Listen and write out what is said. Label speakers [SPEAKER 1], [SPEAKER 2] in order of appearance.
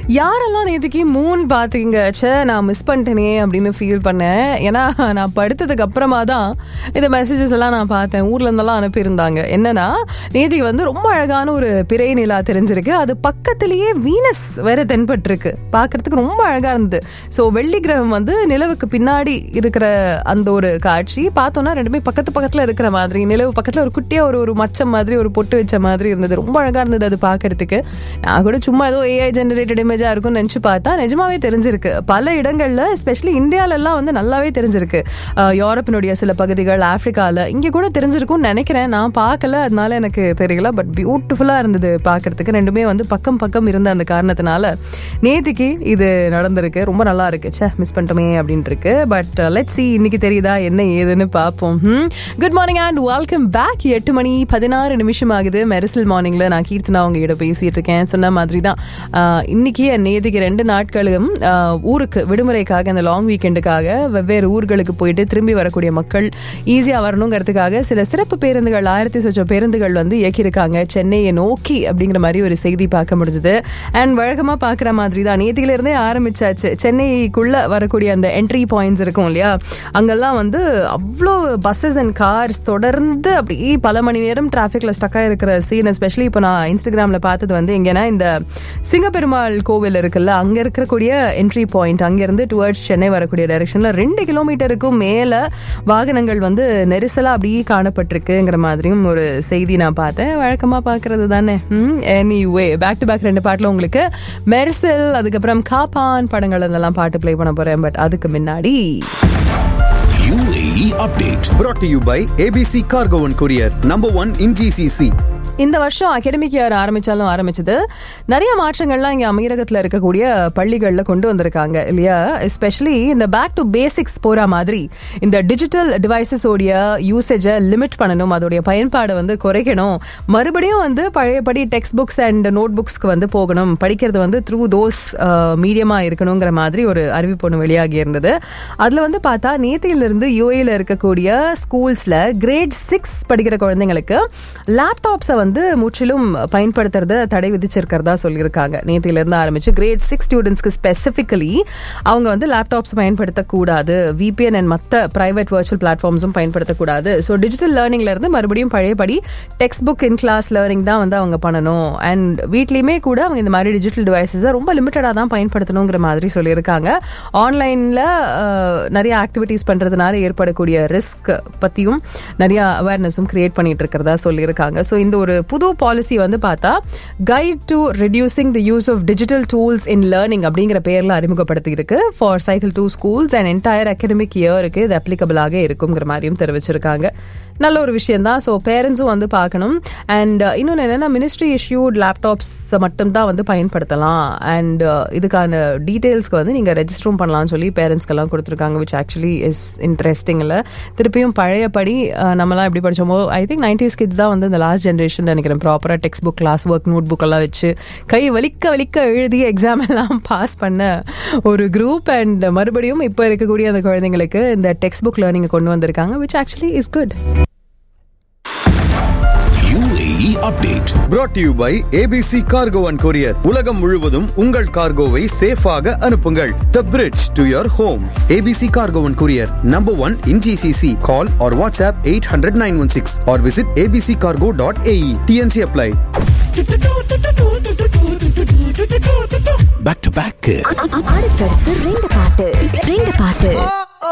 [SPEAKER 1] யாரெல்லாம் நேற்றுக்கு மூன் பார்த்தீங்க ச்சே நான் மிஸ் பண்ணிட்டேனே அப்படின்னு ஃபீல் பண்ணேன் ஏன்னா நான் படுத்ததுக்கு அப்புறமா தான் இந்த மெசேஜஸ் எல்லாம் நான் பார்த்தேன் ஊர்ல இருந்தெல்லாம் அனுப்பியிருந்தாங்க என்னன்னா நேற்றுக்கு வந்து ரொம்ப அழகான ஒரு பிறை நிலா தெரிஞ்சிருக்கு அது பக்கத்திலேயே வீனஸ் வேற தென்பட்டிருக்கு பார்க்கறதுக்கு ரொம்ப அழகா இருந்தது ஸோ வெள்ளி கிரகம் வந்து நிலவுக்கு பின்னாடி இருக்கிற அந்த ஒரு காட்சி பார்த்தோன்னா ரெண்டுமே பக்கத்து பக்கத்துல இருக்கிற மாதிரி நிலவு பக்கத்துல ஒரு குட்டியா ஒரு ஒரு மச்சம் மாதிரி ஒரு பொட்டு வச்ச மாதிரி இருந்தது ரொம்ப அழகா இருந்தது அது பார்க்கறதுக்கு நான் கூட சும்மா ஏதோ ஏஐ ஜெனரேட்டட் இமேஜா இருக்கும்னு நினைச்சு பார்த்தா நிஜமாவே தெரிஞ்சிருக்கு பல இடங்கள்ல எஸ்பெஷலி இந்தியால எல்லாம் வந்து நல்லாவே தெரிஞ்சிருக்கு அஹ் யூரோப்பினுடைய சில பகுதிகள் ஆப்பிரிக்கால இங்க கூட தெரிஞ்சிருக்கும்னு நினைக்கிறேன் நான் பார்க்கல அதனால எனக்கு தெரியல பட் பியூட்டிஃபுல்லா இருந்தது பார்க்கறதுக்கு ரெண்டுமே வந்து பக்கம் பக்கம் இருந்த அந்த காரணத்தினால நேத்திக்கு இது நடந்திருக்கு ரொம்ப நல்லா இருக்கு ச்சே மிஸ் பண்ணிட்டோமே அப்படின்ட்டு இருக்கு பட் லெட் சி இன்னைக்கு தெரியுதா என்ன ஏதுன்னு பார்ப்போம் good morning and welcome back எட்டு மணி பதினாறு நிமிஷம் ஆகுது மெரிசல் மார்னிங்ல நான் கீர்த்தனா உங்ககிட்ட பேசிட்டு இருக்கேன் சொன்ன மாதிரி தான் ஆஹ், இன்னைக்கு நேத்திக்கு ரெண்டு நாட்களும் ஆஹ், ஊருக்கு விடுமுறைக்காக அந்த லாங் வீக்கெண்டுக்காக வெவ்வேறு ஊர்களுக்கு போயிட்டு திரும்பி வரக்கூடிய மக்கள் ஈஸியாக வரணுங்கிறதுக்காக சில சிறப்பு பேருந்துகள் ஆயிரத்தி சொச்சம் பேருந்துகள் வந்து இயக்கியிருக்காங்க சென்னையை நோக்கி அப்படிங்கிற மாதிரி ஒரு செய்தி பார்க்க முடிஞ்சது அண்ட் வழக்கமாக பார்க்குற மாதிரி தான் நேத்தில இருந்தே ஆரம்பிச்சாச்சு சென்னைக்குள்ள வரக்கூடிய அந்த என்ட்ரி பாயிண்ட்ஸ் இருக்கும் இல்லையா அங்கெல்லாம் வந்து அவ்வளோ பஸ்ஸஸ் அண்ட் கார்ஸ் தொடர்ந்து அப்படியே பல மணி நேரம் டிராஃபிக்ல ஸ்டக்காக இருக்கிற சீன் எஸ்பெஷலி இப்போ நான் இன்ஸ்டாகிராமில் பார்த்தது வந்து எங்கன்னா இந்த சிங்கப்பெருமாள் கோவில் இருக்குல்ல அங்கே இருக்கக்கூடிய என்ட்ரி பாயிண்ட் அங்கேருந்து டுவர்ட்ஸ் சென்னை வரக்கூடிய டைரக்ஷனில் ரெண்டு கிலோமீட்டருக்கும் மேலே வாகனங்கள் வந்து நெரிசலாக அப்படியே காணப்பட்டிருக்குங்கிற மாதிரியும் ஒரு செய்தி நான் பார்த்தேன் வழக்கமாக பார்க்கறது தானே anyway back to back ரெண்டு பாட்டில் உங்களுக்கு மெர்சல் அதுக்கப்புறம் காப்பான் படங்கள் அதெல்லாம் பாட்டு ப்ளே பண்ண போகிறேன் பட் அதுக்கு முன்னாடி
[SPEAKER 2] UAE update.
[SPEAKER 3] brought to you by ABC Cargo and Courier, number one in GCC.
[SPEAKER 1] இந்த வருஷம் அகாடமிக் இயர் ஆரம்பிச்சாலும் ஆரம்பிச்சது நிறைய மாற்றங்கள்லாம் இங்க அமீரகத்துல இருக்கக்கூடிய பள்ளிகள்ல கொண்டு வந்திருக்காங்க இல்லையா எஸ்பெஷலி இந்த பேக் டு பேசிக்ஸ் போற மாதிரி இந்த டிஜிட்டல் டிவைசஸ் உடைய யூசேஜை லிமிட் பண்ணணும் அதோடைய பயன்பாடை வந்து குறைக்கணும் மறுபடியும் வந்து பழையபடி டெக்ஸ்ட் புக்ஸ் அண்ட் நோட் புக்ஸ்க்கு வந்து போகணும் படிக்கிறது வந்து த்ரூ தோஸ் மீடியமா இருக்கணுங்கிற மாதிரி ஒரு அறிவிப்பு ஒன்று வெளியாகி இருந்தது அதுல வந்து பார்த்தா நேத்தியிலிருந்து யூஏல இருக்கக்கூடிய ஸ்கூல்ஸ்ல கிரேட் சிக்ஸ் படிக்கிற குழந்தைங்களுக்கு லேப்டாப்ஸை வந்து முற்றிலும் பயன்படுத்துறத தடை விதிச்சிருக்கிறதா சொல்லியிருக்காங்க நேத்தில இருந்து ஆரம்பிச்சு கிரேட் சிக்ஸ் ஸ்டூடெண்ட்ஸ்க்கு ஸ்பெசிஃபிக்கலி அவங்க வந்து லேப்டாப்ஸ் பயன்படுத்தக்கூடாது விபிஎன் அண்ட் மற்ற பிரைவேட் வர்ச்சுவல் பிளாட்ஃபார்ம்ஸும் பயன்படுத்தக்கூடாது ஸோ டிஜிட்டல் லேர்னிங்ல இருந்து மறுபடியும் பழையபடி text book in class learning தான் வந்து அவங்க பண்ணணும் அண்ட் வீட்லயுமே கூட அவங்க இந்த மாதிரி டிஜிட்டல் டிவைசஸை ரொம்ப லிமிட்டடாக தான் பயன்படுத்தணுங்கிற மாதிரி சொல்லியிருக்காங்க ஆன்லைன்ல நிறைய ஆக்டிவிட்டீஸ் பண்றதுனால ஏற்படக்கூடிய ரிஸ்க் பத்தியும் நிறைய அவேர்னஸும் கிரியேட் பண்ணிட்டு இருக்கிறதா சொல்லியிருக்காங்க ஸோ இந்த ஒரு புது பாலிசி வந்து பார்த்தா guide to reducing the use of digital tools in learning அப்படிங்கிற பேர்ல அறிமுகப்படுத்தி இருக்கு for cycle two schools and entire academic இயருக்கு இது அப்ளிகபிளாக இருக்குங்கிற மாதிரியும் தெரிவிச்சிருக்காங்க நல்ல ஒரு விஷயம் தான் ஸோ பேரண்ட்ஸும் வந்து பார்க்கணும் அண்ட் இன்னொன்று என்னென்னா மினிஸ்ட்ரி இஷ்யூட் லேப்டாப்ஸ் மட்டும் தான் வந்து பயன்படுத்தலாம் அண்ட் இதுக்கான டீட்டெயில்ஸ்க்கு வந்து நீங்கள் ரெஜிஸ்டரும் பண்ணலாம்னு சொல்லி பேரண்ட்ஸ்க்கெல்லாம் கொடுத்துருக்காங்க விச் ஆக்சுவலி இஸ் இன்ட்ரெஸ்டிங் இல்லை திருப்பியும் பழையபடி அஹ், நம்மலாம் எப்படி படிச்சோமோ ஐ திங்க் நைன்டிஸ் கிட்ஸ் தான் வந்து இந்த லாஸ்ட் ஜென்ரேஷன் நினைக்கிறேன் ப்ராப்பராக text book class work note book எல்லாம் வச்சு கை வலிக்க வலிக்க எழுதி எக்ஸாம் எல்லாம் பாஸ் பண்ண ஒரு குரூப் அண்ட் மறுபடியும் இப்போ இருக்கக்கூடிய அந்த குழந்தைங்களுக்கு இந்த டெக்ஸ்ட் புக் லேர்னிங்கை கொண்டு வந்திருக்காங்க which actually is good
[SPEAKER 2] UAE update.
[SPEAKER 3] brought to you by ABC Cargo and Courier. உலகம் முழுவதும் உங்கள் கார்கோவை சேஃபாக அனுப்புங்கள் The bridge to your home. ABC Cargo and Courier, number one in GCC. Call or WhatsApp 800-916 or visit abccargo.ae. TNC apply.
[SPEAKER 2] Back to back.
[SPEAKER 4] அடுத்தடுத்து ரெண்டு பாட்டு